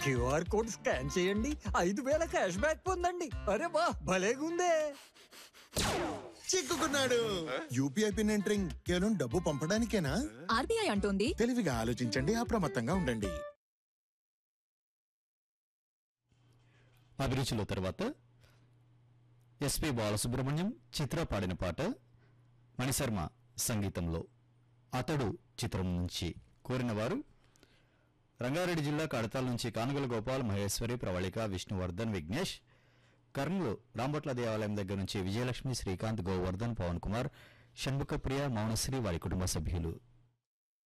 QR code scan చేయండి ఐదు వేల క్యాష్ బ్యాక్ పొందండి అరే వా భలేగుందే చిక్కుకున్నాడు యూపీఐ పిన్ ఎంటరింగ్ కేవలం డబ్బు పంపడానికేనా ఆర్బీఐ అంటోంది తెలివిగా ఆలోచించండి అప్రమత్తంగా ఉండండి అభిరుచిలో తర్వాత ఎస్పి బాలసుబ్రహ్మణ్యం చిత్ర పాడిన పాట మణిశర్మ సంగీతంలో అతడు చిత్రం నుంచి కోరిన వారు రంగారెడ్డి జిల్లా కడతాల నుంచి కానుగల గోపాల్ మహేశ్వరి ప్రవళిక విష్ణువర్ధన్ విఘ్నేష్ కర్నూలు రాంబొట్ల దేవాలయం దగ్గర నుంచి విజయలక్ష్మి శ్రీకాంత్ గోవర్ధన్ పవన్ కుమార్ షణ్ముఖప్రియ మౌనశ్రీ వారి కుటుంబ సభ్యులు